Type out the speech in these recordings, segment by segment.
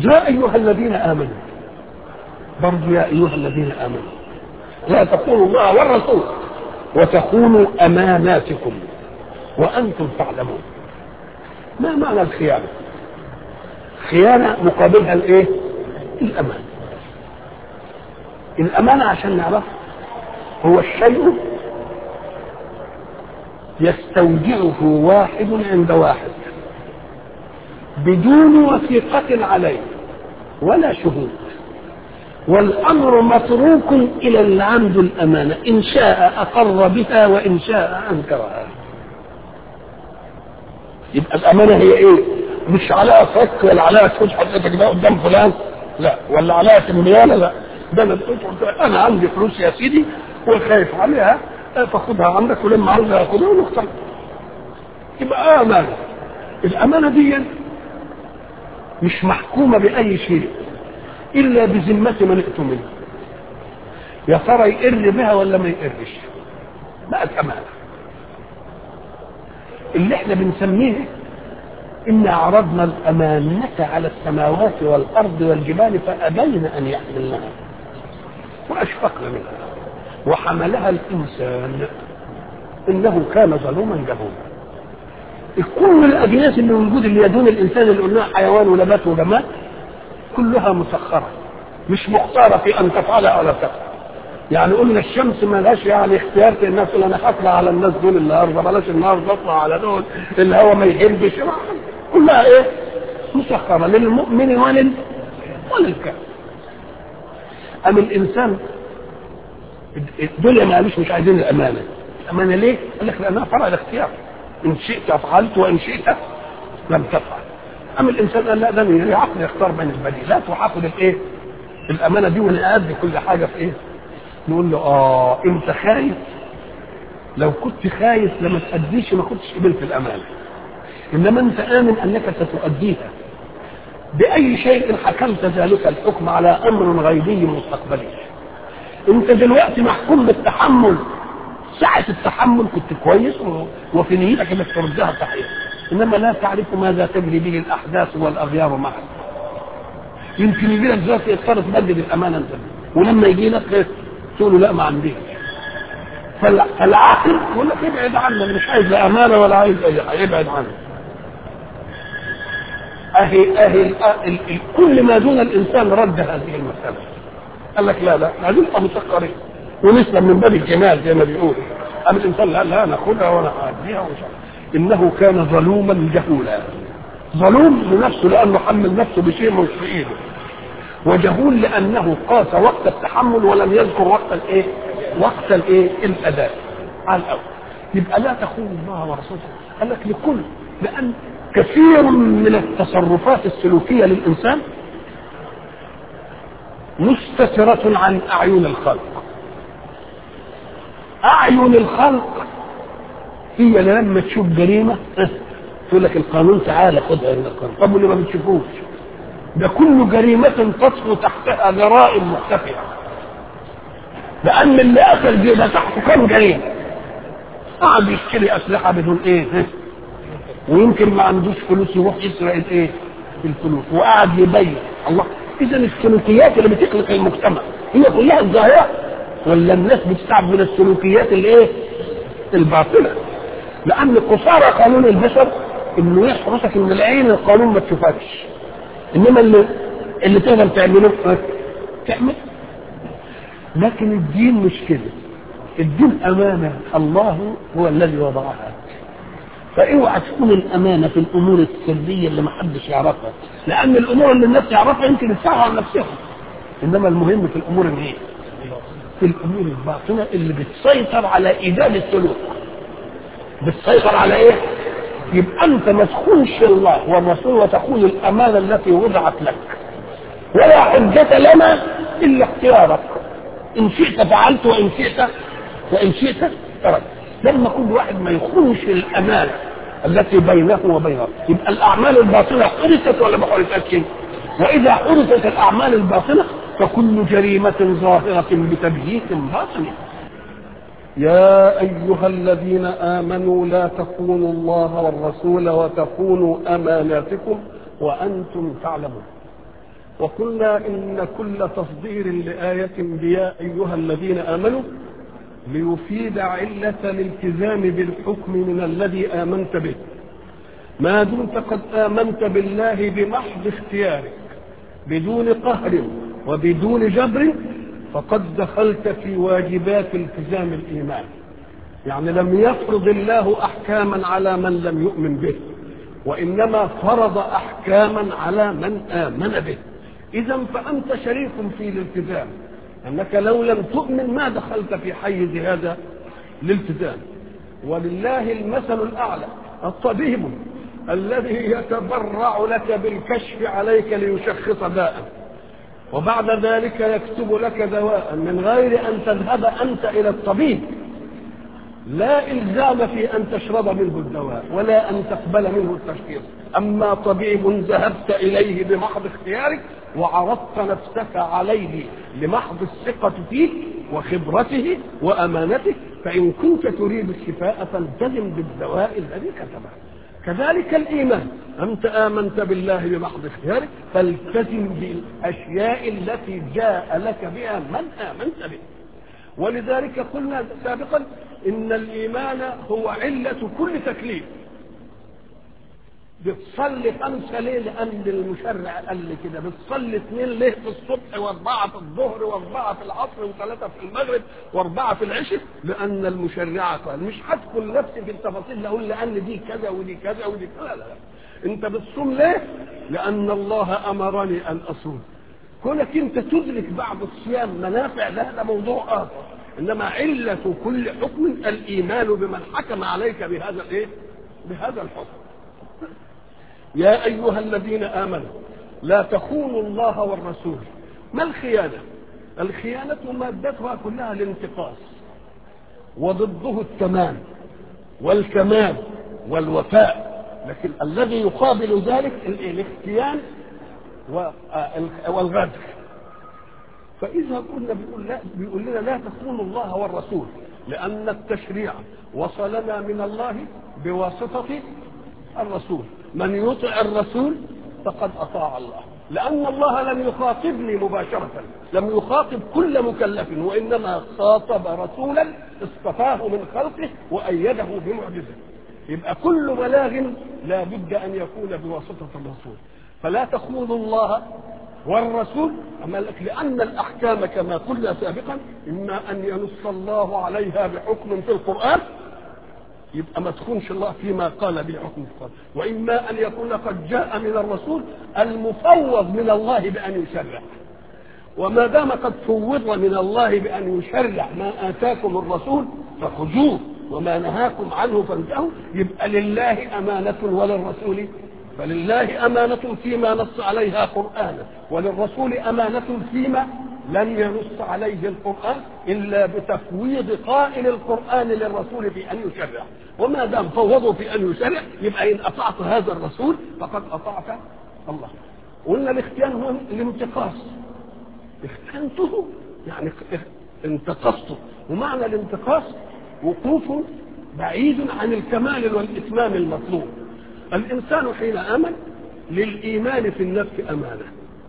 يا ايها الذين امنوا برضو يا ايها الذين امنوا لا تخونوا الله والرسول وتخونوا اماناتكم وانتم تعلمون ما معنى الخيانه خيانه مقابلها الايه الامانه الامانه عشان نعرفها هو الشيء يستودعه واحد عند واحد بدون وثيقة عليه ولا شهود والأمر متروك إلى اللي عنده الأمانة إن شاء أقر بها وإن شاء أنكرها يبقى الأمانة هي إيه؟ مش عليها فك ولا عليها شهود حضرتك ده قدام فلان لا ولا عليها تمليانة لا ده أنا أنا عندي فلوس يا سيدي وخايف عليها فخدها عندك ولما عاوزها ياخدها ونختار يبقى امانه الامانه دي مش محكومه باي شيء الا بذمه من ائتمن يا ترى يقر بها ولا ما يقرش بقت امانه اللي احنا بنسميه إنا عرضنا الأمانة على السماوات والأرض والجبال فأبين أن يحملنها وأشفقن منها وحملها الإنسان إنه كان ظلوما جهولا كل الأجناس اللي موجودة اللي يدون الإنسان اللي قلناها حيوان ونبات وجماد كلها مسخرة مش مختارة في أن تفعل أو لا تفعل يعني قلنا الشمس ما لهاش يعني اختيار في الناس اللي انا هطلع على الناس دول النهارده بلاش النهارده اطلع على دول الهواء ما يحبش كلها ايه؟ مسخره للمؤمن ولل وللكافر. أم الإنسان دول ما قالوش مش عايزين الأمانة. الأمانة ليه؟ قال لك لأنها فرع الاختيار. إن شئت فعلت وإن شئت لم تفعل. أم الإنسان قال لا ده العقل يختار بين البديلات وهاخد الإيه؟ الأمانة دي وأنا أدي كل حاجة في إيه؟ نقول له اه انت خايف لو كنت خايف لما تأديش ما كنتش قبلت الأمانة إنما أنت آمن أنك ستؤديها بأي شيء حكمت ذلك الحكم على أمر غيبي مستقبلي أنت دلوقتي محكوم بالتحمل ساعة التحمل كنت كويس وفي نيتك انك تردها صحيح انما لا تعرف ماذا تجري به الاحداث والاغيار معك يمكن يجي لك ذات يضطر تبدل الامانه انت ولما يجي لك تقول له لا ما عنديش فالعاقل يقول لك ابعد عنه مش عايز لا امانه ولا عايز اي حاجه ابعد عنه اهي اهي ال- كل ما دون الانسان رد هذه المساله قال لك لا لا عايزين نبقى مسكرين ونسلم من باب الجمال زي ما بيقولوا اما الانسان لا لا ناخدها وانا هاديها ومش عارف. انه كان ظلوما جهولا ظلوم لنفسه لانه حمل نفسه بشيء مش في ايده وجهول لانه قاس وقت التحمل ولم يذكر وقت الايه؟ وقت الايه؟ الاداء على الاول يبقى لا تخون الله ورسوله قال لك لكل لان كثير من التصرفات السلوكيه للانسان مستترة عن أعين الخلق أعين الخلق هي لما تشوف جريمة تقول لك القانون تعالى خدها من القانون طب واللي ما بتشوفوش ده كل جريمة تصفو تحتها جرائم مختفية لأن اللي أخذ دي ده تحته كم جريمة قعد يشتري أسلحة بدون إيه ويمكن ما عندوش فلوس يروح يسرق الإيه الفلوس وقعد يبين الله إذا السلوكيات اللي بتخلق المجتمع هي كلها الظاهرة ولا الناس بتستعب من السلوكيات الايه؟ الباطلة لأن قصارى قانون البشر إنه يحرسك من العين القانون ما تشوفكش إنما اللي اللي تقدر تعمله تعمل لكن الدين مش كده الدين أمانة الله هو الذي وضعها فاوعى تكون الامانه في الامور السريه اللي ما حدش يعرفها لان الامور اللي الناس يعرفها يمكن يدفعها عن نفسهم انما المهم في الامور الايه؟ في الامور الباطنه اللي بتسيطر على ايجاد السلوك بتسيطر على ايه؟ يبقى انت ما تخونش الله والرسول وتخون الامانه التي وضعت لك ولا حجة لنا الا اختيارك ان شئت فعلت وان شئت وان شئت تركت لما كل واحد ما يخونش الامانه التي بينه وبين يبقى الاعمال الباطنه حرست ولا ما حرستش؟ واذا حرست الاعمال الباطنه فكل جريمه ظاهره بتبييت باطن يا ايها الذين امنوا لا تخونوا الله والرسول وتخونوا اماناتكم وانتم تعلمون وقلنا إن كل تصدير لآية بيا أيها الذين آمنوا ليفيد علة الالتزام بالحكم من الذي آمنت به ما دمت قد آمنت بالله بمحض اختيارك بدون قهر وبدون جبر فقد دخلت في واجبات التزام الإيمان يعني لم يفرض الله أحكاما على من لم يؤمن به وإنما فرض أحكاما على من آمن به إذا فأنت شريك في الالتزام أنك لو لم تؤمن ما دخلت في حيز هذا الالتزام ولله المثل الأعلى الطبيب الذي يتبرع لك بالكشف عليك ليشخص داء وبعد ذلك يكتب لك دواء من غير أن تذهب أنت إلى الطبيب لا إلزام في أن تشرب منه الدواء ولا أن تقبل منه التشخيص أما طبيب ذهبت إليه بمحض اختيارك وعرضت نفسك عليه لمحض الثقة فيه وخبرته وأمانته فإن كنت تريد الشفاء فالتزم بالدواء الذي كتبه كذلك الإيمان أنت آمنت بالله بمحض اختيارك فالتزم بالأشياء التي جاء لك بها من آمنت به ولذلك قلنا سابقا إن الإيمان هو علة كل تكليف بتصلي خمسة ليه لأن المشرع قال لي كده بتصلي اثنين ليه في الصبح وأربعة في الظهر وأربعة في العصر وثلاثة في المغرب وأربعة في العشاء لأن المشرع قال مش هدخل نفسي في التفاصيل أقول لأن دي كذا ودي كذا ودي كذا لا لا لا أنت بتصوم ليه؟ لأن الله أمرني أن أصوم كونك أنت تدرك بعد الصيام منافع ده ده موضوع آخر إنما علة كل حكم الإيمان بمن حكم عليك بهذا الإيه؟ بهذا الحكم يا أيها الذين آمنوا لا تخونوا الله والرسول ما الخيانة الخيانة مادتها كلها الانتقاص وضده التمام والكمال والوفاء لكن الذي يقابل ذلك الاختيان والغدر فإذا كنا بيقول, لا بيقول لنا لا تخونوا الله والرسول لأن التشريع وصلنا من الله بواسطة الرسول من يطع الرسول فقد اطاع الله لان الله لم يخاطبني مباشره لم يخاطب كل مكلف وانما خاطب رسولا اصطفاه من خلقه وايده بمعجزه يبقى كل بلاغ لا بد ان يكون بواسطه الرسول فلا تخونوا الله والرسول أما لأن الأحكام كما قلنا سابقا إما أن ينص الله عليها بحكم في القرآن يبقى ما تخونش الله فيما قال به حكم القرآن وإما أن يكون قد جاء من الرسول المفوض من الله بأن يشرع وما دام قد فوض من الله بأن يشرع ما آتاكم الرسول فخذوه وما نهاكم عنه فانتهوا يبقى لله أمانة وللرسول فلله أمانة فيما نص عليها قرآنا وللرسول أمانة فيما لم ينص عليه القرآن إلا بتفويض قائل القرآن للرسول في أن يشرع وما دام فوضوا في أن يشرع يبقى إن أطعت هذا الرسول فقد أطعت الله قلنا الاختيان هو الانتقاص اختنته يعني انتقصته ومعنى الانتقاص وقوفه بعيد عن الكمال والإتمام المطلوب الإنسان حين آمن للإيمان في النفس أمانة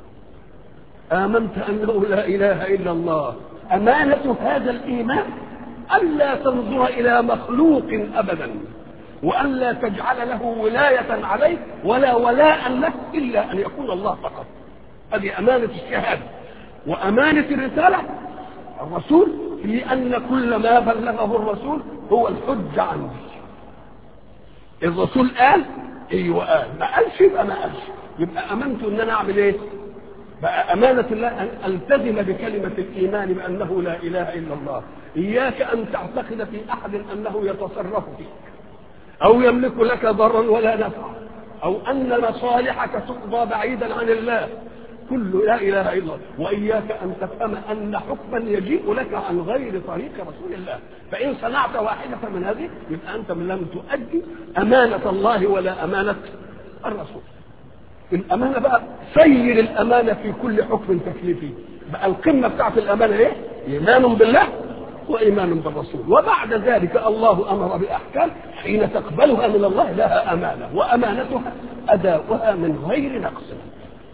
آمنت أنه لا إله إلا الله أمانة هذا الإيمان ألا تنظر إلى مخلوق أبدا وألا تجعل له ولاية عليك ولا ولاء له إلا أن يكون الله فقط هذه أمانة الشهادة وأمانة الرسالة الرسول في أن كل ما بلغه الرسول هو الحجة عندي الرسول قال ايوه قال ما قالش يبقى ما قالش يبقى امنت ان انا اعمل ايه بقى أمانة الله أن ألتزم بكلمة الإيمان بأنه لا إله إلا الله إياك أن تعتقد في أحد أنه يتصرف فيك أو يملك لك ضرا ولا نفعا أو أن مصالحك تقضى بعيدا عن الله كل لا إله إلا الله وإياك أن تفهم أن حكما يجيء لك عن غير طريق رسول الله فإن صنعت واحدة من هذه يبقى أنت لم تؤدي أمانة الله ولا أمانة الرسول الأمانة بقى سير الأمانة في كل حكم تكليفي بقى القمة بتاعت الأمانة إيه؟ إيمان بالله وإيمان بالرسول وبعد ذلك الله أمر بأحكام حين تقبلها من الله لها أمانة وأمانتها أداؤها من غير نقص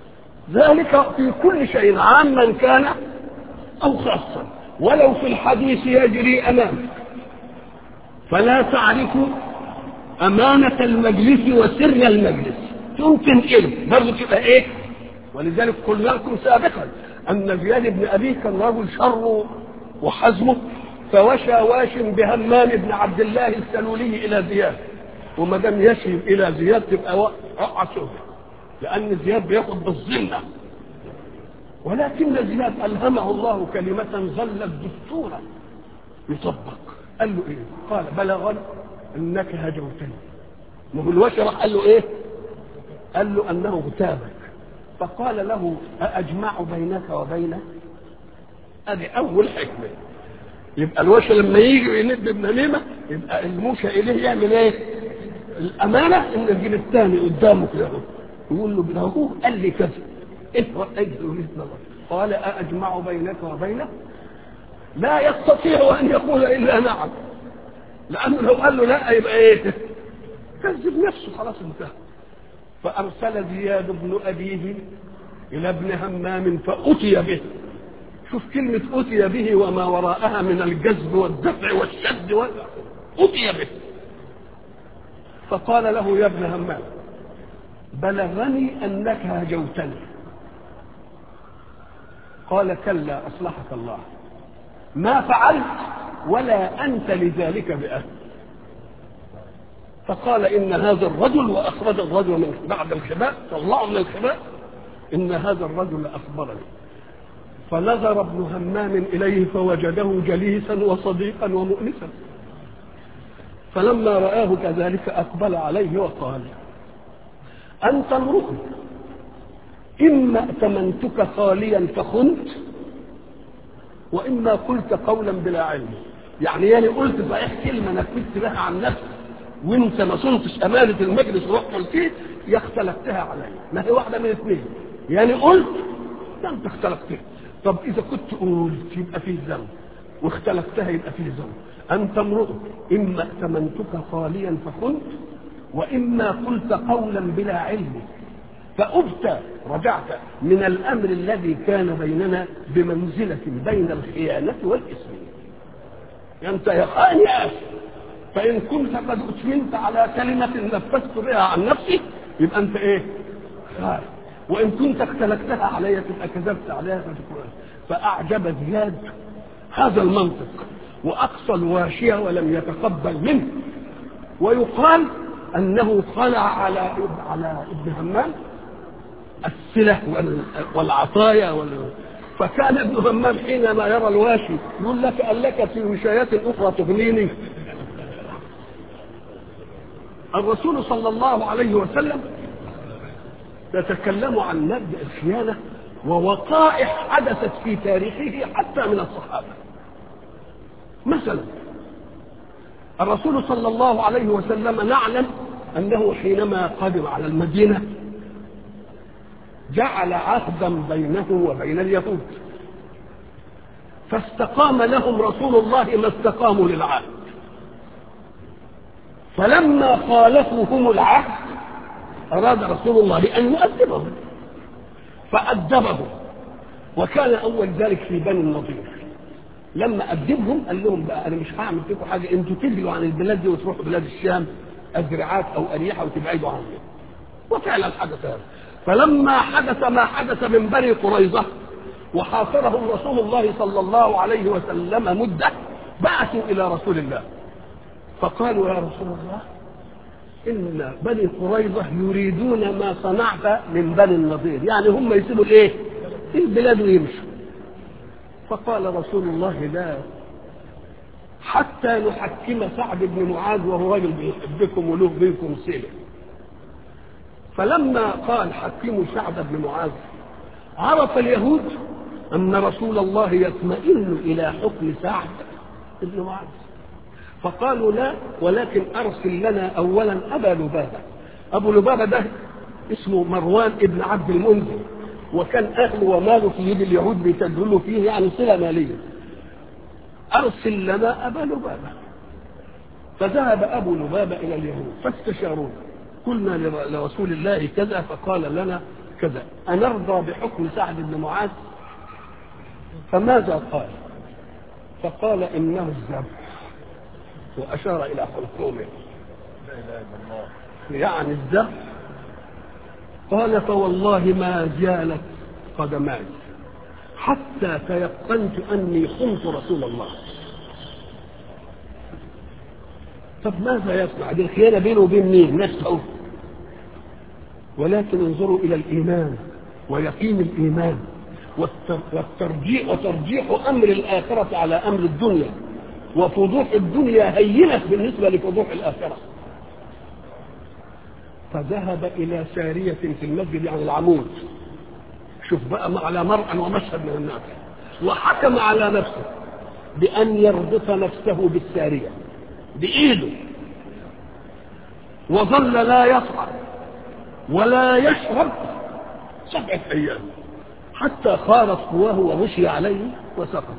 ذلك في كل شيء عاما كان أو خاصا ولو في الحديث يجري أمامك فلا تعرف أمانة المجلس وسر المجلس يمكن إيه برضه تبقى إيه ولذلك قلنا لكم سابقا أن زياد بن أبيه كان رجل شر وحزمه فوشى واش بهمام بن عبد الله السلولي إلى زياد وما دام يشهد إلى زياد تبقى وقع سهل لأن زياد بياخد بالظلة ولكن زياد ألهمه الله كلمة ظلت دستورا يطبق قال له إيه؟ قال بلغني إنك هجوتني ما هو الوشي راح قال له إيه؟ قال له أنه اغتابك فقال له أأجمع بينك وبينه؟ هذه أول حكمة يبقى الوشي لما يجي يند بنميمة يبقى الموشى إليه يعمل إيه؟ الأمانة إن يجيب الثاني قدامه كده يقول له ده هو قال لي كذا ايه وجه وجهه نظر قال أأجمع بينك وبينه لا يستطيع أن يقول إلا نعم لأنه لو قال له لا يبقى إيه كذب نفسه خلاص انتهى فأرسل زياد بن أبيه إلى ابن همام فأتي به شوف كلمة أتي به وما وراءها من الجذب والدفع والشد وال... أتي به فقال له يا ابن همام بلغني أنك هجوتني قال كلا أصلحك الله ما فعلت ولا أنت لذلك بأهل فقال إن هذا الرجل وأخرج الرجل من بعد الخباء طلعه من الخباء إن هذا الرجل أخبرني فنظر ابن همام إليه فوجده جليسا وصديقا ومؤنسا فلما رآه كذلك أقبل عليه وقال أنت امرؤ إما ائتمنتك خاليا فخنت وإما قلت قولا بلا علم يعني يعني قلت صحيح كلمة نفذت بها عن نفسي وانت ما صنتش أمانة المجلس ورحت قلتيه يا اختلفتها علي ما هي واحدة من اثنين يعني قلت لا انت اختلفتها طب إذا كنت قلت يبقى فيه ذنب واختلفتها يبقى فيه ذنب أنت امرؤ إما ائتمنتك خاليا فخنت وإما قلت قولا بلا علم فأبت رجعت من الأمر الذي كان بيننا بمنزلة بين الخيانة والإثم أنت يا خائن يا أخي فإن كنت قد أتمنت على كلمة نفذت بها عن نفسي يبقى أنت إيه؟ خائن وإن كنت اختلفتها علي تبقى كذبت عليها فتكون فأعجب زياد هذا المنطق وأقصى الواشية ولم يتقبل منه ويقال أنه خلع على على ابن همام السلة والعطايا وال... فكان ابن همام حينما يرى الواشي يقول لك أن لك في وشايات أخرى تغنيني الرسول صلى الله عليه وسلم يتكلم عن مبدأ الخيانة ووقائع حدثت في تاريخه حتى من الصحابة مثلا الرسول صلى الله عليه وسلم نعلم أنه حينما قدم على المدينة جعل عهدا بينه وبين اليهود فاستقام لهم رسول الله ما استقاموا للعهد فلما خالفوا هم العهد أراد رسول الله أن يؤدبهم فأدبهم وكان أول ذلك في بني النضير لما أدبهم قال لهم بقى أنا مش هعمل فيكم حاجة أنتوا تجروا عن البلاد دي وتروحوا بلاد الشام أزرعات أو أريحة وتبعدوا عنها وفعلا حدث هذا فلما حدث ما حدث من بني قريظة وحاصرهم رسول الله صلى الله عليه وسلم مدة بعثوا إلى رسول الله فقالوا يا رسول الله إن بني قريظة يريدون ما صنعت من بني النضير يعني هم يسيبوا الإيه البلاد ويمشوا فقال رسول الله لا حتى نحكم سعد بن معاذ وهو راجل بيحبكم وله بينكم صله فلما قال حكموا سعد بن معاذ عرف اليهود أن رسول الله يطمئن إلى حكم سعد بن معاذ فقالوا لا ولكن أرسل لنا أولا أبا لبابة أبو لبابة ده اسمه مروان ابن عبد المنذر وكان أهله وماله في يد اليهود بيتدلوا فيه يعني صلة مالية أرسل لنا أبا لبابة فذهب أبو لبابة إلى اليهود فاستشاروه قلنا لرسول الله كذا فقال لنا كذا أنرضى بحكم سعد بن معاذ فماذا قال فقال إنه الذبح وأشار إلى خلقومه لا اله الا الله يعني الذبح قال فوالله ما زالت قدماي حتى تيقنت أني خنت رسول الله طب ماذا يصنع دي الخيانة بينه وبين مين نفسه ولكن انظروا إلى الإيمان ويقين الإيمان والتر- والترجيح وترجيح أمر الآخرة على أمر الدنيا وفضوح الدنيا هينة بالنسبة لفضوح الآخرة فذهب إلى سارية في المسجد يعني العمود شوف بقى على مرأى ومشهد من الناس وحكم على نفسه بأن يربط نفسه بالسارية بإيده وظل لا يصعد ولا يشرب سبعة أيام حتى خارت قواه وغشي عليه وسقط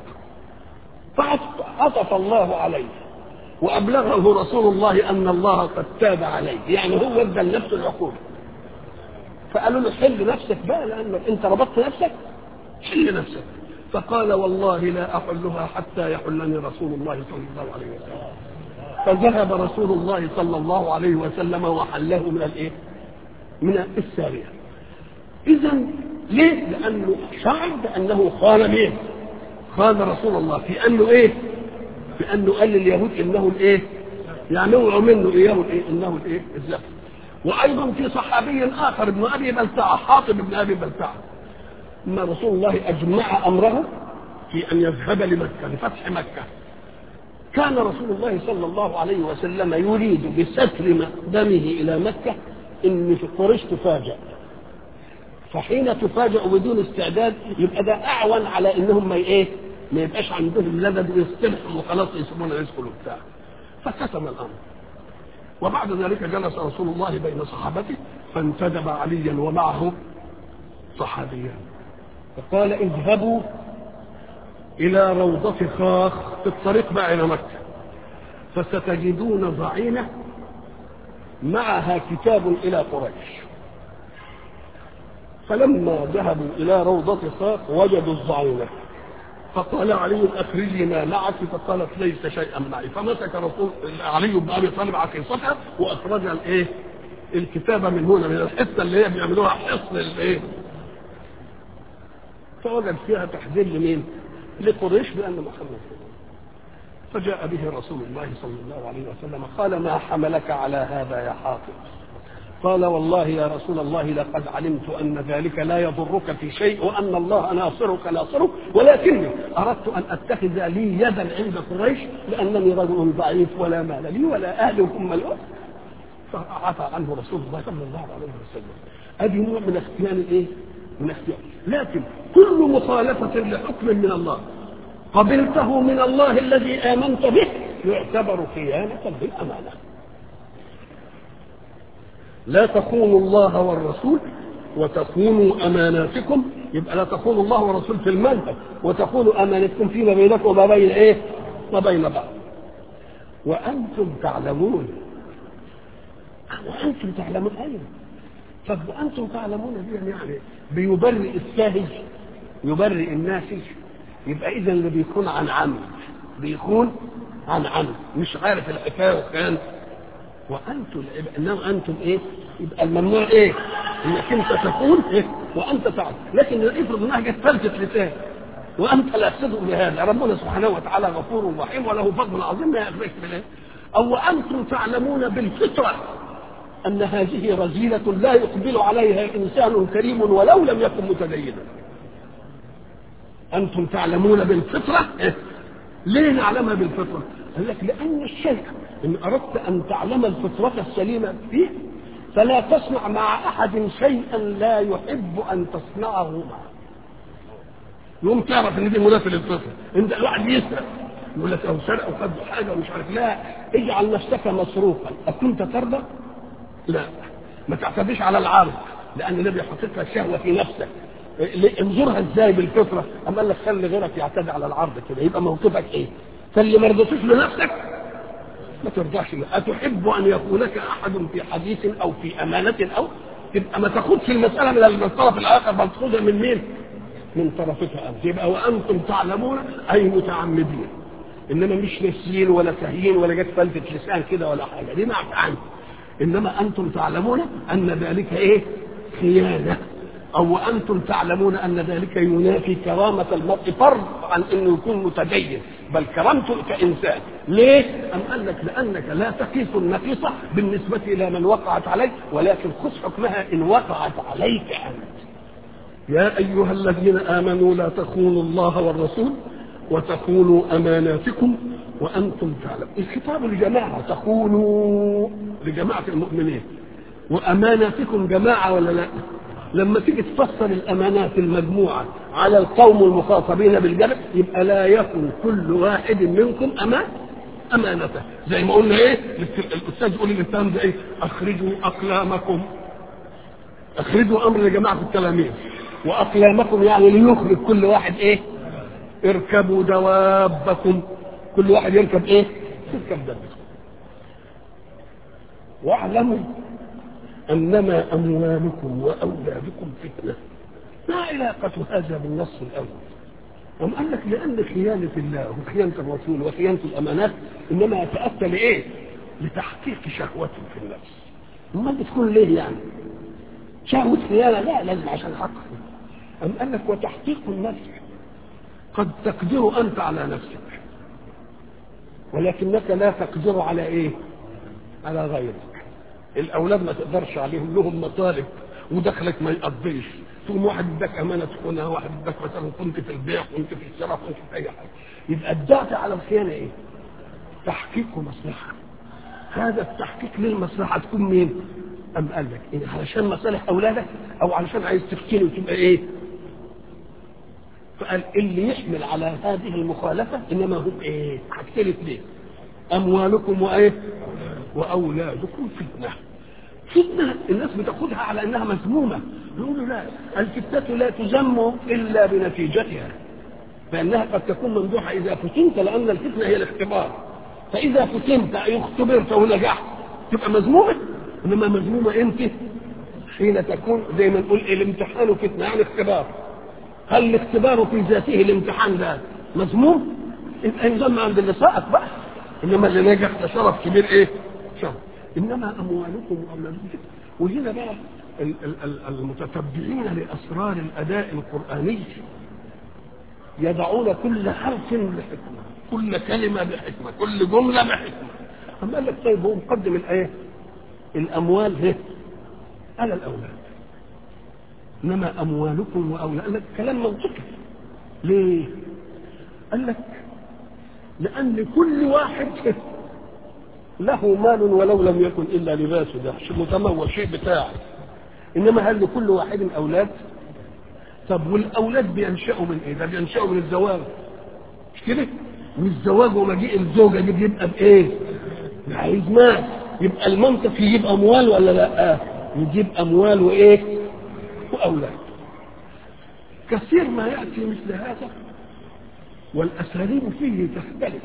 فعطف الله عليه وأبلغه رسول الله أن الله قد تاب عليه يعني هو ادى لنفسه العقوبة فقالوا له حل نفسك بقى لأنك أنت ربطت نفسك حل نفسك فقال والله لا أحلها حتى يحلني رسول الله صلى الله عليه وسلم فذهب رسول الله صلى الله عليه وسلم وحله من الايه؟ من الساريه. اذا ليه؟ لانه شعر بانه خان مين؟ خان رسول الله في انه ايه؟ في انه قال لليهود انه الايه؟ يعملوا منه اياه الايه؟ انه الايه؟ الزفت. وايضا في صحابي اخر ابن ابي بلتعه حاطب ابن ابي بلتعه. اما رسول الله اجمع امره في ان يذهب لمكه لفتح مكه. كان رسول الله صلى الله عليه وسلم يريد بستر مقدمه الى مكه ان قريش تفاجأ فحين تفاجأ بدون استعداد يبقى ده اعون على انهم ما ايه ما يبقاش عندهم لبد ويستبحوا وخلاص يسيبونا يدخلوا بتاع فكتم الامر وبعد ذلك جلس رسول الله بين صحابته فانتدب عليا ومعه صحابيان فقال اذهبوا إلى روضة خاخ في الطريق بقى إلى مكة فستجدون ضعينة معها كتاب إلى قريش فلما ذهبوا إلى روضة خاخ وجدوا الضعينة فقال علي أخرجي ما معك فقالت ليس شيئا معي فمسك رسول علي بن أبي طالب عقيصتها وأخرج الإيه الكتابة من هنا من الحتة اللي هي بيعملوها حصن الإيه فوجد فيها تحذير لمين؟ لقريش بأن محمد فجاء به رسول الله صلى الله عليه وسلم قال ما حملك على هذا يا حاطب قال والله يا رسول الله لقد علمت أن ذلك لا يضرك في شيء وأن الله ناصرك ناصرك ولكني أردت أن أتخذ لي يدا عند قريش لأنني رجل ضعيف ولا مال لي ولا أهل هم الأرض فعفى عنه رسول الله صلى الله عليه وسلم هذه نوع من اختيان الايه؟ من اختيان لكن كل مخالفة لحكم من الله قبلته من الله الذي آمنت به يعتبر خيانة بالأمانة لا تخونوا الله والرسول وتخونوا أماناتكم يبقى لا تخونوا الله والرسول في المنهج وتخونوا أمانتكم فيما بينكم وما بين إيه؟ ما بين بعض وأنتم تعلمون وأنتم تعلمون أيوه طب وأنتم تعلمون دي يعني بيبرئ الساهج يبرئ الناس يبقى إذا اللي بيكون عن عمد بيكون عن عمد مش عارف الحكاية وكان وأنتم إنما أنتم إيه؟ يبقى الممنوع إيه؟ إنك أنت تقول إيه؟ وأنت تعلم لكن افرض إنها جت فلتة لسان وأنت لا تصدق بهذا ربنا سبحانه وتعالى غفور رحيم وله فضل عظيم لا يخرج منه أو أنتم تعلمون بالفطرة أن هذه رذيلة لا يقبل عليها إنسان كريم ولو لم يكن متدينا أنتم تعلمون بالفطرة إيه؟ ليه نعلمها بالفطرة قال لك لأن الشيء إن أردت أن تعلم الفطرة السليمة فيه فلا تصنع مع أحد شيئا لا يحب أن تصنعه معه يوم تعرف ان دي منافي للفطره انت الواحد يسرق يقول لك او سرق او خد حاجه ومش عارف لا اجعل نفسك مصروفا اكنت ترضى؟ لا ما تعتديش على العرض لان النبي يحط لك شهوه في نفسك انظرها ازاي بالفطره اما قال لك خلي غيرك يعتدي على العرض كده يبقى موقفك ايه؟ فاللي ما رضيتوش لنفسك ما ترضاش له أتحب أن يكون لك أحد في حديث أو في أمانة أو تبقى ما تاخدش المساله من الطرف الاخر بل تاخدها من مين؟ من طرفها انت يبقى وانتم تعلمون اي متعمدين انما مش نسيين ولا سهيين ولا جت فلتة لسان كده ولا حاجه دي معك عنه انما انتم تعلمون ان ذلك ايه؟ خيانه او انتم تعلمون ان ذلك ينافي كرامه المرء فرض عن انه يكون متدين بل كرامته كانسان ليه ام قال لك لانك لا تقيس النقيصه بالنسبه الى من وقعت عليك ولكن خذ حكمها ان وقعت عليك انت يا ايها الذين امنوا لا تخونوا الله والرسول وتخونوا اماناتكم وانتم تعلمون الخطاب لجماعه تخونوا لجماعه المؤمنين واماناتكم جماعه ولا لا لما تيجي تفسر الامانات المجموعه على القوم المخاطبين بالجبل يبقى لا يكن كل واحد منكم امان امانته زي ما قلنا ايه الاستاذ يقول للفهم ده ايه اخرجوا اقلامكم اخرجوا امر لجماعه التلاميذ واقلامكم يعني ليخرج كل واحد ايه اركبوا دوابكم كل واحد يركب ايه يركب دابته واعلموا انما اموالكم واولادكم فتنه ما علاقه هذا بالنص الاول أم قال لك لأن خيانة الله وخيانة الرسول وخيانة الأمانات إنما يتأتى لإيه؟ لتحقيق شهوة في النفس. أمال بتكون ليه يعني؟ شهوة خيانة لا لازم عشان حق أم قال لك وتحقيق النفس قد تقدر أنت على نفسك ولكنك لا تقدر على إيه؟ على غيرك. الأولاد ما تقدرش عليهم لهم مطالب ودخلك ما يقضيش تقوم واحد اداك امانه تخونها واحد اداك مثلا كنت في البيع كنت في الشراء كنت في اي حاجه يبقى الدافع على الخيانه ايه؟ تحقيق مصلحه هذا التحقيق للمصلحه تكون مين؟ ام قال لك إيه علشان مصالح اولادك او علشان عايز تفتني وتبقى ايه؟ فقال اللي يحمل على هذه المخالفه انما هم ايه؟ حاجتين اثنين اموالكم وايه؟ واولادكم فتنه فتنة الناس بتاخدها على انها مذمومة يقولوا لا الفتنة لا تذم الا بنتيجتها فانها قد تكون ممدوحة اذا فتنت لان الفتنة هي الاختبار فاذا فتنت اي اختبرت ونجحت تبقى مذمومة انما مذمومة امتى حين تكون زي ما نقول الامتحان فتنة يعني اختبار هل الاختبار في ذاته الامتحان ده مذموم يبقى يذم عند اللي سقط بقى انما اللي نجح ده شرف كبير ايه شرف انما اموالكم واولادكم وهنا بقى المتتبعين لاسرار الاداء القراني يضعون كل حرف بحكمه كل كلمه بحكمه كل جمله بحكمه اما قال لك طيب هو مقدم الايه الاموال هي على الاولاد انما اموالكم واولادكم كلام منطقي ليه قال لك لان كل واحد له مال ولو لم يكن الا لباسه ده شيء متمول شيء بتاعه انما هل لكل واحد اولاد طب والاولاد بينشأوا من ايه ده بينشأوا من الزواج مش كده والزواج ومجيء الزوجه دي بيبقى بايه عايز مال يبقى المنطق يجيب اموال ولا لا يجيب اموال وايه واولاد كثير ما ياتي مثل هذا والاساليب فيه تختلف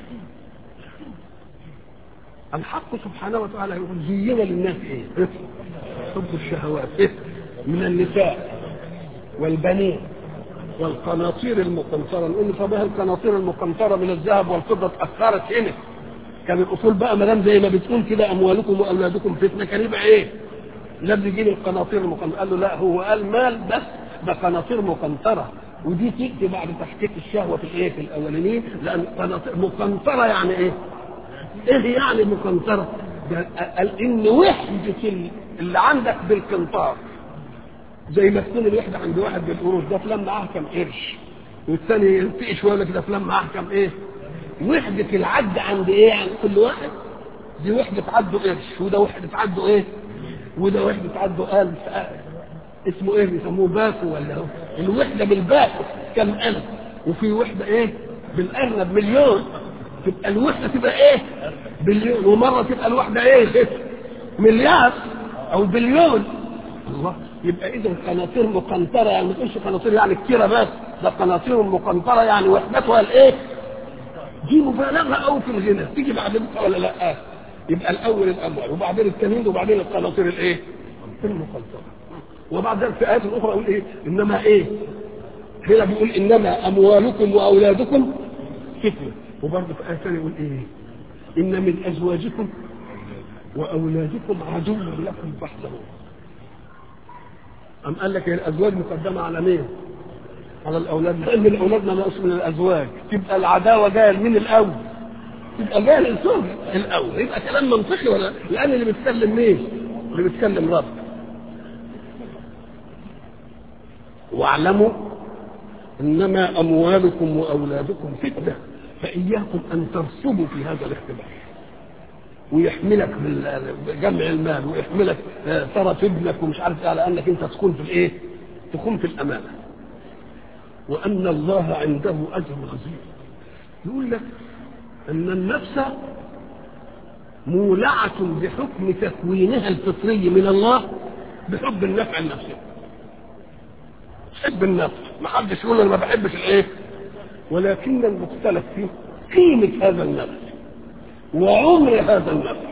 الحق سبحانه وتعالى يقول زين للناس ايه؟ حب الشهوات إيه؟ من النساء والبنين والقناطير المقنطرة نقول طب ايه القناطير المقنطرة من الذهب والفضة اتأثرت هنا كان الأصول بقى ما دام زي ما بتقول كده أموالكم وأولادكم فتنة كان يبقى إيه؟ لا بيجيب القناطير المقنطرة قال له لا هو قال مال بس ده قناطير مقنطرة ودي تأتي بعد تحقيق الشهوة في الإيه؟ في الأولانيين لأن قناطير مقنطرة يعني إيه؟ ايه يعني مقنطرة قال ان وحدة اللي عندك بالقنطار زي ما تكون الوحدة عند واحد بالقروش ده فلان معاه كم قرش والثاني يلتقي شوية لك ده فلان معاه كم ايه وحدة العد عند ايه عند كل واحد دي وحدة عده قرش وده وحدة عده ايه وده وحدة عده ألف اسمه ايه بيسموه باكو ولا هو الوحدة بالباكو كم ألف وفي وحدة ايه بالأرنب مليون تبقى الوحدة تبقى ايه بليون ومرة تبقى الوحدة ايه مليار او بليون الله يبقى اذا قناطير مقنطرة يعني ما تقولش قناطير يعني كتيرة بس ده قناطير مقنطرة يعني وحدتها الايه دي مبالغة قوي في الغنى تيجي بعد ولا لا يبقى الاول الاموال وبعدين التنين وبعدين القناطير الايه المخلصة وبعد ذلك في آيات أخرى يقول إيه إنما إيه هنا بيقول إنما أموالكم وأولادكم فتنة وبرضه في آية ثانية يقول إيه إن من أزواجكم وأولادكم عدو لكم فاحذروه أم قال لك الأزواج مقدمة على مين؟ على الأولاد لأن الأولاد ما نقص من الأزواج تبقى العداوة جاية من الأول يبقى جاي الزوج الاول يبقى كلام منطقي ولا لان اللي بيتكلم مين؟ اللي بيتكلم رب واعلموا انما اموالكم واولادكم فتنه فاياكم ان ترسبوا في هذا الاختلاف ويحملك بجمع المال ويحملك طرف ابنك ومش عارف ايه على انك انت تكون في الايه؟ تكون في الامانه وان الله عنده اجر عظيم يقول لك ان النفس مولعة بحكم تكوينها الفطري من الله بحب النفع النفسي تحب النفع ما حدش يقول انا ما بحبش الايه ولكن المختلف فيه قيمة هذا النفع وعمر هذا النفع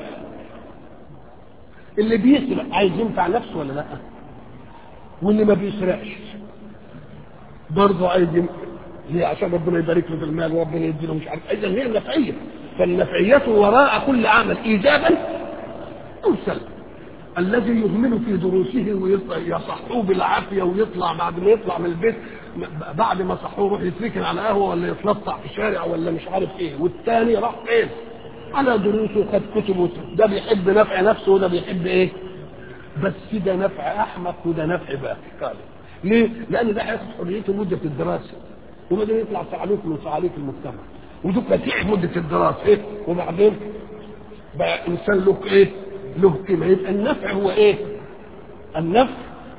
اللي بيسرق عايز ينفع نفسه ولا لا واللي ما بيسرقش برضه عايز ينفع ليه عشان ربنا يبارك له في المال وربنا يديله مش عارف اذا هي النفعيه فالنفعيه وراء كل عمل ايجابا او سلبا الذي يهمل في دروسه ويصحوه بالعافيه ويطلع بعد ما يطلع من البيت بعد ما صحوه يروح يتركن على قهوه ولا يتلطع في الشارع ولا مش عارف ايه والثاني راح فين؟ على دروسه خد كتبه ده بيحب نفع نفسه وده بيحب ايه؟ بس ده نفع احمق وده نفع باقي ليه؟ لان ده هياخد حريته مده الدراسه وبعدين يطلع صعلوك من صعاليك المجتمع ودوك تعب مده الدراسه ايه وبعدين بقى انسان له ايه له قيمه يبقى النفع هو ايه النفع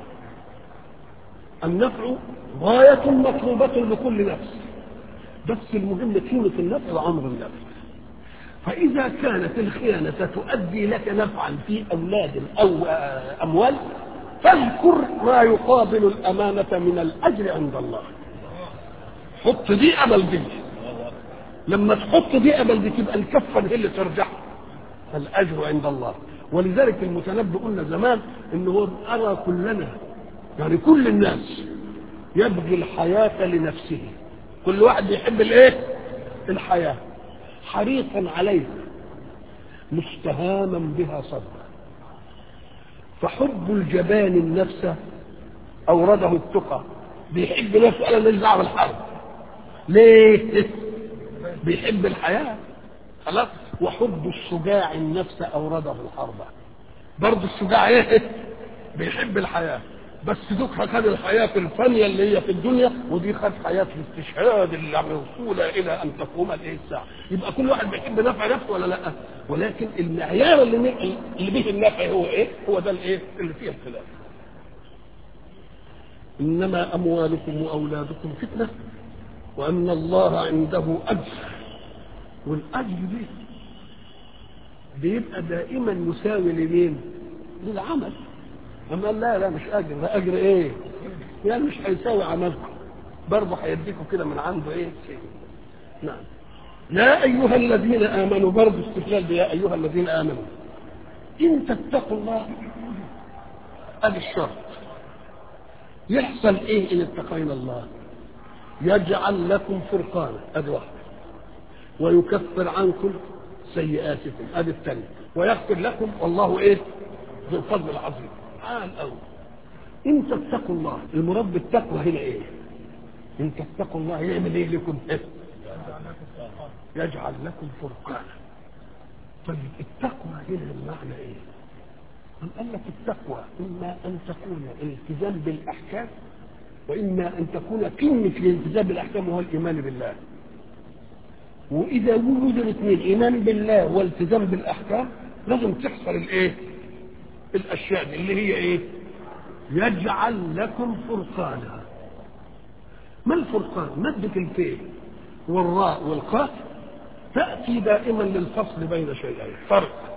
النفع غاية مطلوبة لكل نفس بس المهم قيمة النفع وعمر النفع فإذا كانت الخيانة تؤدي لك نفعا في أولاد أو أموال فاذكر ما يقابل الأمانة من الأجر عند الله حط دي قبل دي لما تحط دي قبل دي تبقى الكفه هي اللي ترجع الاجر عند الله ولذلك المتنبي قلنا زمان انه هو ارى كلنا يعني كل الناس يبغي الحياه لنفسه كل واحد يحب الايه الحياه حريصا عليها مستهاما بها صدرا فحب الجبان النفس اورده التقى بيحب نفسه انا ماليش دعوه بالحرب ليه؟ بيحب الحياة خلاص وحب الشجاع النفس أورده الحرب برضه الشجاع ايه؟ بيحب الحياة بس دوك خد الحياة في الفانية اللي هي في الدنيا ودي خد حياة الاستشهاد اللي موصولة إلى أن تقوم الإيه الساعة يبقى كل واحد بيحب نفع نفسه ولا لا؟ ولكن المعيار اللي اللي به النفع هو إيه؟ هو ده الإيه؟ اللي فيه الخلاف إنما أموالكم وأولادكم فتنة وأن الله عنده أجر والأجر دي بيبقى دائما مساوي لمين؟ للعمل أما قال لا لا مش أجر ده أجر إيه؟ يعني مش هيساوي عملكم برضه هيديكم كده من عنده إيه؟ شيء نعم يا أيها الذين آمنوا برضه استقلال يا أيها الذين آمنوا إن تتقوا الله أدي الشرط يحصل إيه إن اتقينا الله؟ يجعل لكم فرقانا ادي واحده ويكفر عنكم سيئاتكم ادي الثانيه ويغفر لكم والله ايه ذو الفضل العظيم تعال الاول ان تتقوا الله المراد بالتقوى هنا ايه ان تتقوا الله يعمل ايه لكم إيه؟ يجعل لكم فرقانا طيب التقوى هنا المعنى ايه أم قال لك التقوى إما أن تكون الالتزام بالأحكام وإما أن تكون قمة الالتزام بالأحكام وهو الإيمان بالله وإذا وجد الاثنين إيمان بالله والتزام بالأحكام لازم تحصل الإيه؟ الأشياء دي اللي هي إيه؟ يجعل لكم فرقانا ما الفرقان؟ مادة الفيل والراء والقاف تأتي دائما للفصل بين شيئين فرق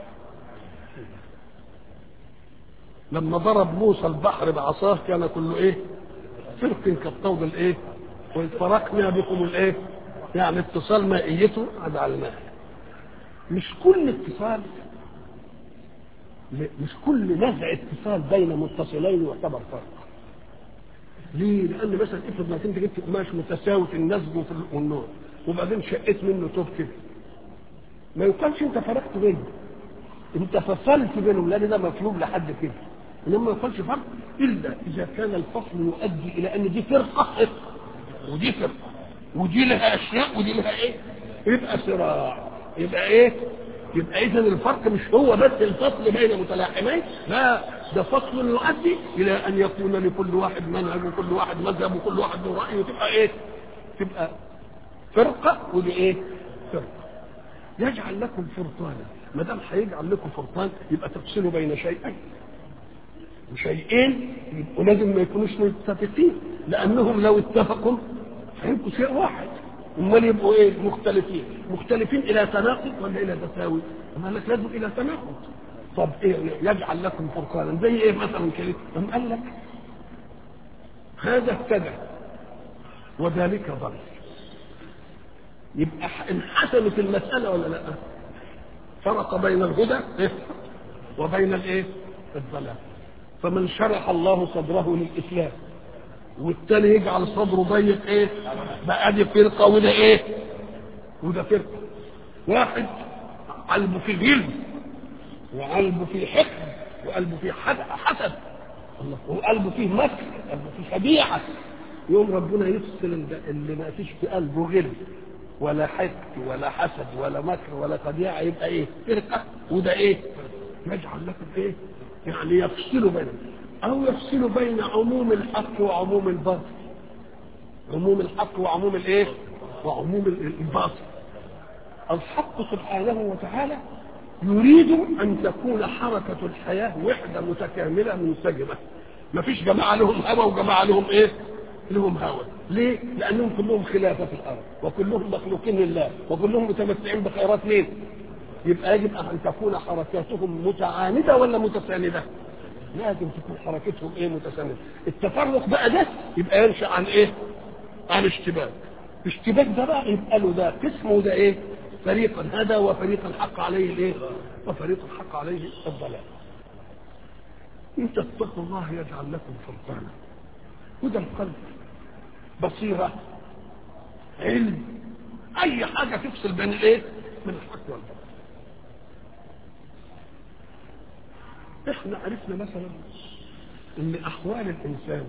لما ضرب موسى البحر بعصاه كان كله ايه فرق كالطود الايه وإذ فرقنا بكم الايه يعني اتصال مائيته هذا على الماء مش كل اتصال مش كل نزع اتصال بين متصلين يعتبر فرق ليه؟ لأن مثلا افرض انك انت جبت قماش متساوي في النسج وفي النوع وبعدين شقيت منه توب كده ما يقالش انت فرقت بينهم انت فصلت بينهم لان ده مفهوم لحد كده انما ما يقالش فرق الا اذا كان الفصل يؤدي الى ان دي فرقه ودي فرقه ودي لها اشياء ودي لها ايه؟ يبقى صراع يبقى ايه؟ يبقى اذا الفرق مش هو بس الفصل بين متلاحمين لا ده فصل يؤدي الى ان يكون لكل واحد منهج وكل واحد مذهب وكل واحد له راي وتبقى ايه؟ تبقى فرقه ودي ايه؟ فرقه يجعل لكم فرقانا ما دام هيجعل لكم فرقان يبقى تفصلوا بين شيئين وشيئين يبقوا لازم ما يكونوش متفقين لانهم لو اتفقوا هيبقوا شيء واحد امال يبقوا ايه مختلفين مختلفين الى تناقض ولا الى تساوي اما قال لك لازم الى تناقض طب ايه يجعل لكم فرقانا زي ايه مثلا كده أم قال لك هذا اهتدى وذلك ضل يبقى انحسمت المسألة ولا لا فرق بين الهدى وبين الايه الضلال فمن شرح الله صدره للإسلام والتاني يجعل صدره ضيق ايه بقى دي فرقة وده ايه وده فرقة واحد قلبه فيه غل وقلبه فيه حقد وقلبه فيه حسد الله وقلبه فيه مكر قلبه فيه خبيعة يوم ربنا يفصل اللي ما فيش في قلبه غل ولا حقد ولا حسد ولا مكر ولا خديعة يبقى ايه فرقة وده ايه يجعل لكم ايه يعني يفصلوا بينهم او يفصلوا بين عموم الحق وعموم الباطل عموم الحق وعموم الايه وعموم الباطل الحق سبحانه وتعالى يريد ان تكون حركة الحياة وحدة متكاملة منسجمة ما فيش جماعة لهم هوى وجماعة لهم ايه لهم هوى ليه لانهم كلهم خلافة في الارض وكلهم مخلوقين لله وكلهم متمتعين بخيرات مين يبقى يجب ان تكون حركاتهم متعاندة ولا متساندة لازم تكون حركتهم ايه متساندة التفرق بقى ده يبقى ينشأ عن ايه عن اشتباك الاشتباك ده بقى يبقى له ده قسم وده ايه فريقا هذا وفريق الحق عليه الايه وفريق الحق عليه الضلال ان تتقوا الله يجعل لكم فرقانا هدى القلب بصيرة علم اي حاجة تفصل بين الايه من الحق والباطل احنا عرفنا مثلا ان احوال الانسان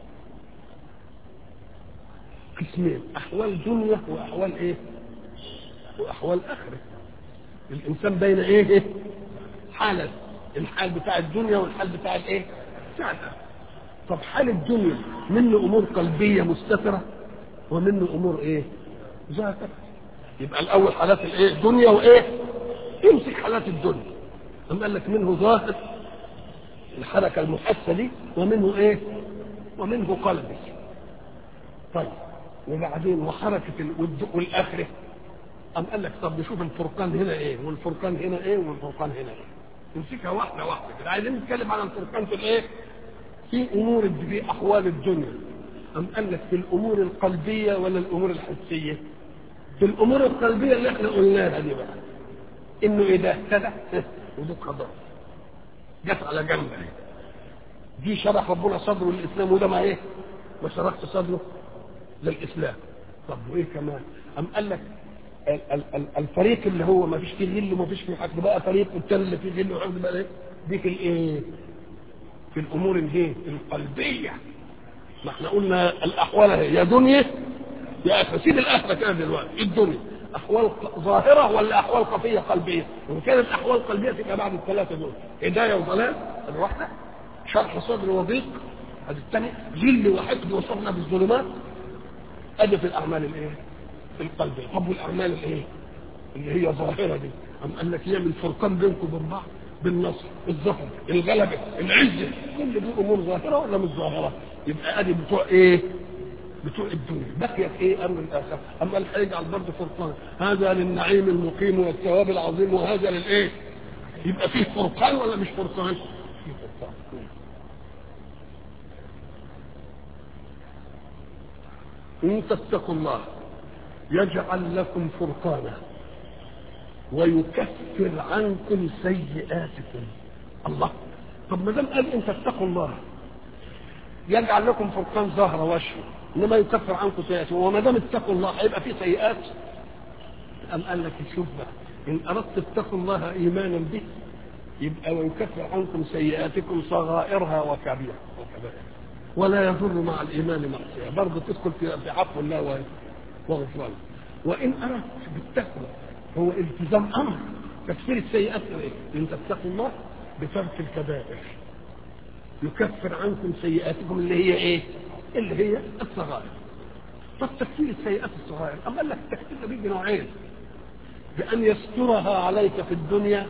قسمين احوال دنيا واحوال ايه واحوال اخره الانسان بين ايه ايه حالة الحال بتاع الدنيا والحال بتاع الايه بتاع الآخرة. طب حال الدنيا منه امور قلبية مستترة ومنه امور ايه ظاهرة يبقى الاول حالات الايه دنيا وايه امسك حالات الدنيا أم قال لك منه ظاهر الحركة المحسة دي ومنه ايه ومنه قلبي طيب وبعدين وحركة ال- والآخرة أم قال لك طب نشوف الفرقان هنا ايه والفرقان هنا ايه والفرقان هنا ايه نمسكها واحدة واحدة كده عايزين نتكلم عن الفرقان في الايه في امور الد- في احوال الدنيا أم قال لك في الامور القلبية ولا الامور الحسية في الامور القلبية اللي احنا قلناها دي بقى انه اذا اهتدى ودي قدر جت على جنب اهي دي شرح ربنا صدره للاسلام وده ما ايه ما شرحت صدره للاسلام طب وايه كمان ام قال لك ال- ال- ال- الفريق اللي هو ما فيش فيه غل وما فيش فيه حق بقى فريق والتاني اللي فيه غل وحقد بقى ايه دي في الايه في الامور الايه القلبيه ما احنا قلنا الاحوال اهي يا دنيا يا اخرى سيب الاخره كده دلوقتي الدنيا احوال ق- ظاهره ولا احوال خفيه قلبيه وان كانت احوال قلبيه تبقى بعد الثلاثه دول هدايه وضلال الواحده شرح صدر وضيق ادي الثانيه ذل وحقد وصفنا بالظلمات ادي في الاعمال الايه القلبيه طب والاعمال الايه اللي هي ظاهره دي أم قال لك يعمل فرقان بينكم وبين بعض بالنصر الظفر الغلبه العزه كل دي امور ظاهره ولا مش ظاهره يبقى ادي بتوع ايه بتوع الدنيا بقيت ايه امر الاخره اما قال هيجعل برضه فرقان هذا للنعيم المقيم والثواب العظيم وهذا للايه يبقى فيه فرقان ولا مش فرقان فيه فرقان ان تتقوا الله يجعل لكم فرقانا ويكفر عنكم سيئاتكم الله طب ما دام قال ان تتقوا الله يجعل لكم فرقان ظهر وشر انما يكفر عنكم سيئاتكم وما دام اتقوا الله هيبقى في سيئات أم قال لك شوف بقى إن أردت اتقوا الله إيمانا به يبقى ويكفر عنكم سيئاتكم صغائرها وكبيرها وكبائرها ولا يضر مع الإيمان معصية برضه تدخل في في عفو الله وغفرانه وإن أردت بالتقوى هو التزام أمر تكفير السيئات إيه؟ إن تتقوا الله بترك الكبائر يكفر عنكم سيئاتكم اللي هي إيه؟ اللي هي الصغائر طب تكفير السيئات الصغائر أما قال لك التكفير ده بيجي نوعين بأن يسترها عليك في الدنيا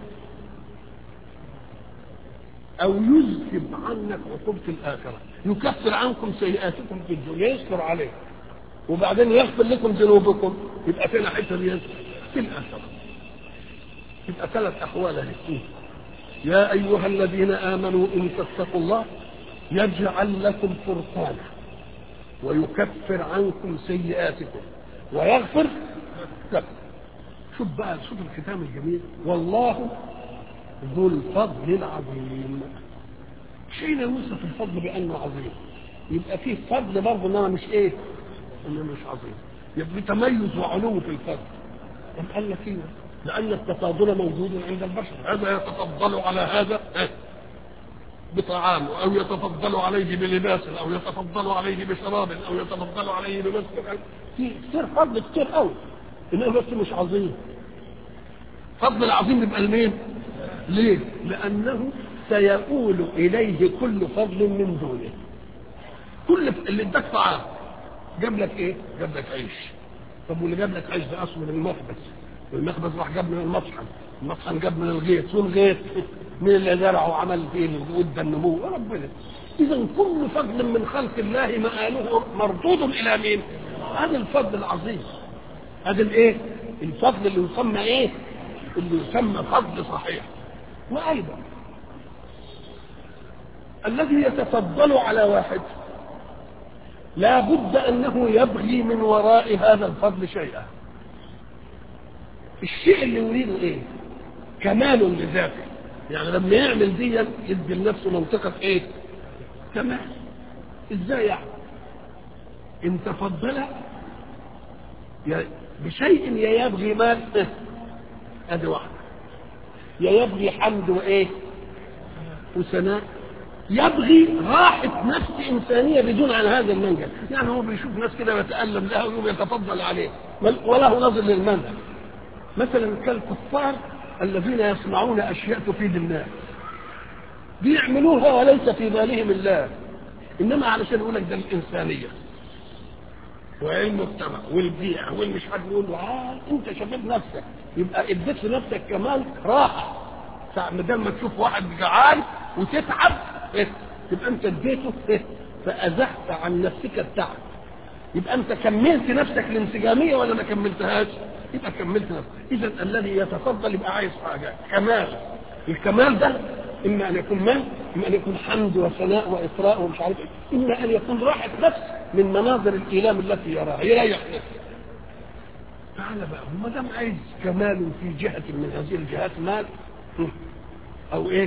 أو يذهب عنك عقوبة الآخرة يكفر عنكم سيئاتكم في الدنيا يستر عليك وبعدين يغفر لكم ذنوبكم يبقى فين حته دي في الآخرة يبقى ثلاث أحوال اهي يا أيها الذين آمنوا إن تتقوا الله يجعل لكم فرقانا ويكفر عنكم سيئاتكم ويغفر لكم شوف بقى شوف الختام الجميل والله ذو الفضل العظيم حين يوصف الفضل بانه عظيم يبقى فيه فضل برضه انما مش ايه انما مش عظيم يبقى تميز وعلو في الفضل طب قال لك ايه لان التفاضل موجود عند البشر هذا يتفضل على هذا بطعام او يتفضل عليه بلباس او يتفضل عليه بشراب او يتفضل عليه بمسكن في كتير فضل كتير قوي انما بس مش عظيم فضل العظيم يبقى لمين ليه لانه سيؤول اليه كل فضل من دونه كل اللي اداك طعام جاب لك ايه جاب لك عيش طب واللي جاب لك عيش ده اصله من المخبز والمخبز راح جاب من المطحن المطحن جاب من الغيط والغيط مين اللي زرعه وعمل فيه ود النمو ربنا اذا كل فضل من خلق الله مآله مردود الى مين هذا الفضل العظيم هذا الايه الفضل اللي يسمى ايه اللي يسمى فضل صحيح وايضا الذي يتفضل على واحد لا بد انه يبغي من وراء هذا الفضل شيئا الشيء اللي يريده ايه كمال لذاته يعني لما يعمل دي يدي لنفسه منطقة ايه كمال ازاي يعني ان تفضل بشيء يا يبغي مال إيه؟ ادي واحدة يا يبغي حمد وايه وثناء يبغي راحة نفس إنسانية بدون عن هذا المنجل يعني هو بيشوف ناس كده يتألم لها ويقوم يتفضل عليه وله نظر للمنهج مثلا كالكفار الذين يصنعون أشياء تفيد الناس بيعملوها وليس في بالهم الله إنما علشان يقول لك ده الإنسانية وعلم المجتمع والبيع والمش عارف يقول له آه انت شفيت نفسك يبقى اديت لنفسك كمان راحه بدل ما تشوف واحد جعان وتتعب إيه؟ تبقى انت اديته إيه؟ فازحت عن نفسك التعب يبقى انت كملت نفسك الانسجاميه ولا ما كملتهاش يبقى كملت نفسك اذا الذي يتفضل يبقى عايز حاجه كمال الكمال ده اما ان يكون مال اما ان يكون حمد وثناء واطراء ومش عارف ايه اما ان يكون راحه نفس من مناظر الايلام التي يراها يريح نفسه تعالى بقى ما دام عايز كمال في جهه من هذه الجهات مال او ايه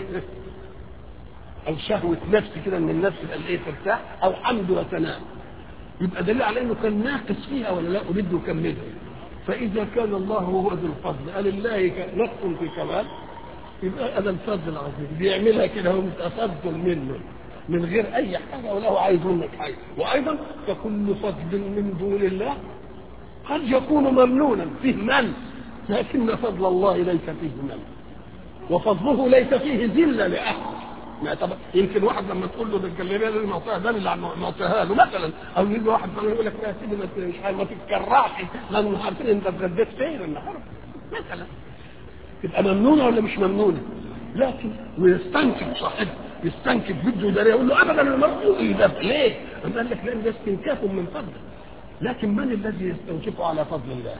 او شهوه نفس كده ان النفس ايه ترتاح او حمد وثناء يبقى دليل على انه كان ناقص فيها ولا لا اريد يكملها فاذا كان الله هو ذو الفضل قال الله نقص في كمال يبقى هذا الفضل العظيم بيعملها كده هو متفضل منه من غير اي حاجه ولا هو عايز منك حاجه وايضا فكل فضل من دون الله قد يكون ممنونا فيه من لكن فضل الله ليس فيه من وفضله ليس فيه ذله لاحد يمكن واحد لما تقول له ده الجلابيه اللي معطيها ده اللي معطيها له مثلا او يجي واحد يقول لك يا سيدي ما مش عارف ما تتكرعش لان عارفين انت اتغديت فين النهارده مثلا تبقى ممنونه ولا مش ممنونه لكن ويستنكف صاحبه يستنكف بده ده يقول له ابدا المرء ايه ده ليه؟ قال لك لان ده استنكاف من فضله لكن من الذي يستنكفه على فضل الله؟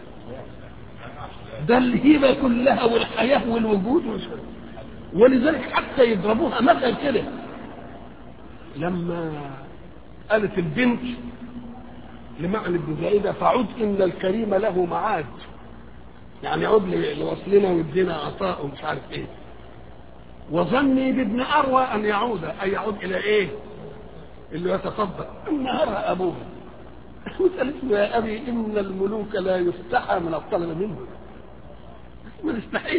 ده الهيبه كلها والحياه والوجود والشرف. ولذلك حتى يضربوها مثل كده لما قالت البنت لمعنى ابن زائده فعد ان الكريم له معاد يعني عد لوصلنا ويدينا عطاء ومش عارف ايه وظني بابن اروى ان يعود اي يعود الى ايه اللي يتصدق النهار ابوه قالت له يا ابي ان الملوك لا يستحى من الطلب منه ما نستحيش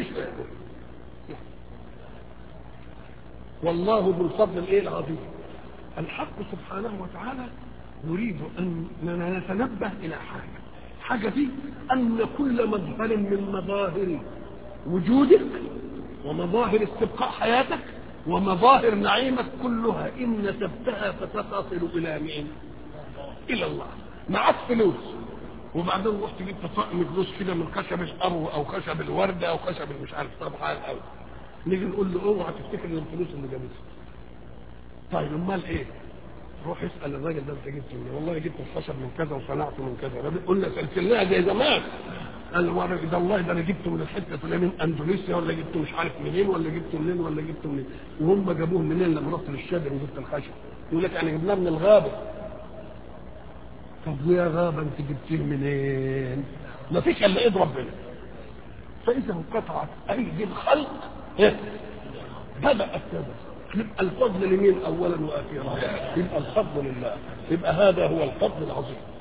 والله ذو الفضل الايه العظيم الحق سبحانه وتعالى يريد اننا نتنبه الى حاجه حاجه دي ان كل مظهر من مظاهر وجودك ومظاهر استبقاء حياتك ومظاهر نعيمك كلها ان نسبتها فستصل الى مين؟ الى الله معاك فلوس وبعدين رحت جبت طقم فلوس كده من خشب الارو او خشب الورده او خشب مش عارف طبعا او نيجي نقول له اوعى تفتكر ان الفلوس اللي جابتها طيب امال ايه؟ روح اسال الراجل ده انت جبت منين؟ والله جبت الخشب من كذا وصنعته من كذا قلنا سلسلناها زي زمان قال له ده الله ده انا جبته من الحته الفلانيه من اندونيسيا ولا جبته مش عارف منين ولا جبته منين ولا جبته منين وهم جابوه منين لما رحت للشادر وجبت الخشب يقول لك انا جبناه من الغابه طب ويا غابه انت جبتيه منين؟ ما فيش الا ايد ربنا فاذا انقطعت ايدي الخلق بدات كذا يبقى الفضل لمين اولا واخيرا يبقى الفضل لله يبقى هذا هو الفضل العظيم